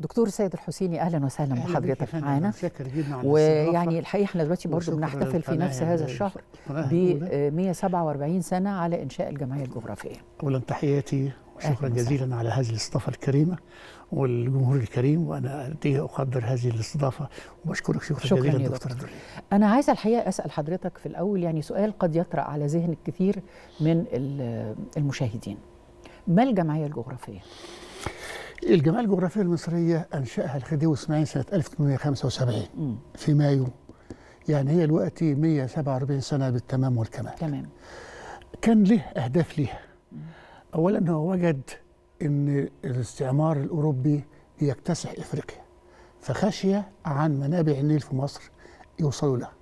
دكتور سيد الحسيني اهلا وسهلا أهلا بك يا بحضرتك فندم. معانا أنا شاكر جدا على ويعني الاستضافة. الحقيقه احنا دلوقتي برضه وشكراً بنحتفل في للقناة نفس هذا يعني الشهر القناة ب الأولى. 147 سنه على انشاء الجمعيه الجغرافيه اولا تحياتي أهلاً وشكرا وسهلاً. جزيلا على هذه الاستضافه الكريمه والجمهور الكريم وانا قد ايه اقدر هذه الاستضافه وبشكرك شكرا, شكراً جزيلا يا دكتور دكتور. دري. انا عايزه الحقيقه اسال حضرتك في الاول يعني سؤال قد يطرا على ذهن الكثير من ال- المشاهدين ما الجمعيه الجغرافيه الجمعيه الجغرافيه المصريه انشاها الخديوي اسماعيل سنه 1875 مم. في مايو يعني هي دلوقتي 147 سنه بالتمام والكمال تمام كان له اهداف ليها اولا هو وجد ان الاستعمار الاوروبي بيكتسح افريقيا فخشي عن منابع النيل في مصر يوصلوا لها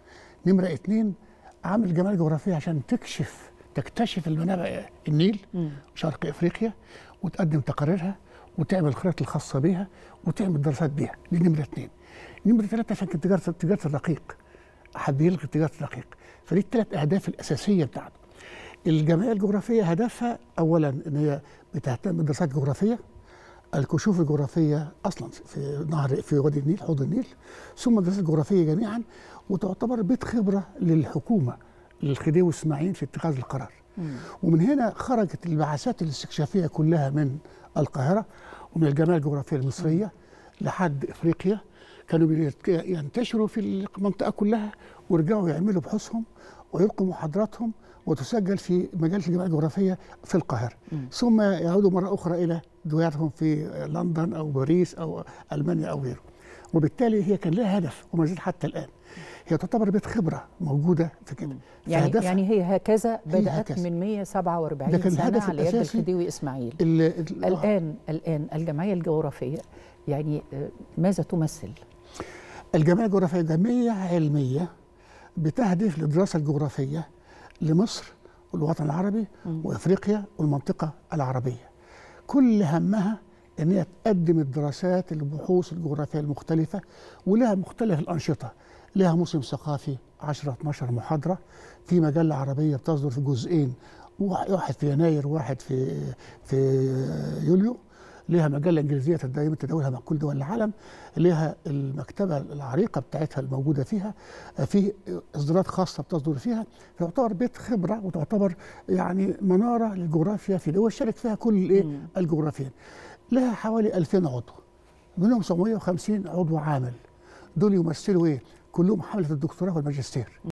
نمره اتنين عامل جمال جغرافيه عشان تكشف تكتشف المنابع النيل مم. شرق افريقيا وتقدم تقاريرها وتعمل الخرائط الخاصه بيها وتعمل دراسات بيها دي نمره اثنين نمره ثلاثه عشان كانت تجاره تجاره الرقيق حب يلغي تجاره الرقيق فدي الثلاث اهداف الاساسيه بتاعته الجمعيه الجغرافيه هدفها اولا ان هي بتهتم بالدراسات الجغرافيه الكشوف الجغرافيه اصلا في نهر في وادي النيل حوض النيل ثم الدراسات الجغرافيه جميعا وتعتبر بيت خبره للحكومه للخديوي اسماعيل في اتخاذ القرار مم. ومن هنا خرجت البعثات الاستكشافيه كلها من القاهره ومن الجمعيه الجغرافيه المصريه لحد افريقيا كانوا بيت- ينتشروا في المنطقه كلها ويرجعوا يعملوا بحوثهم ويلقوا محاضراتهم وتسجل في مجله الجمعيه الجغرافيه في القاهره مم. ثم يعودوا مره اخرى الى دوائرهم في لندن او باريس او المانيا او غيره وبالتالي هي كان لها هدف وما زال حتى الان هي تعتبر بيت خبره موجوده في كده يعني فهدفها- يعني هي هكذا بدات هكذا. من ده 147 كان سنه الهدف على يد الأساسي. الخديوي اسماعيل ال- ال- الآن الآن الجمعية الجغرافية يعني آه، ماذا تمثل؟ الجمعيه الجغرافيه جمعيه علميه بتهدف للدراسه الجغرافيه لمصر والوطن العربي مم. وافريقيا والمنطقه العربيه. كل همها ان هي تقدم الدراسات البحوث الجغرافيه المختلفه ولها مختلف الانشطه. لها موسم ثقافي 10 12 محاضره في مجله عربيه بتصدر في جزئين واحد في يناير وواحد في في يوليو لها مجله انجليزيه دائما تداولها مع كل دول العالم لها المكتبه العريقه بتاعتها الموجوده فيها في اصدارات خاصه بتصدر فيها تعتبر بيت خبره وتعتبر يعني مناره للجغرافيا في دول شارك فيها كل الايه مم. الجغرافيين لها حوالي 2000 عضو منهم 750 عضو عامل دول يمثلوا ايه كلهم حمله الدكتوراه والماجستير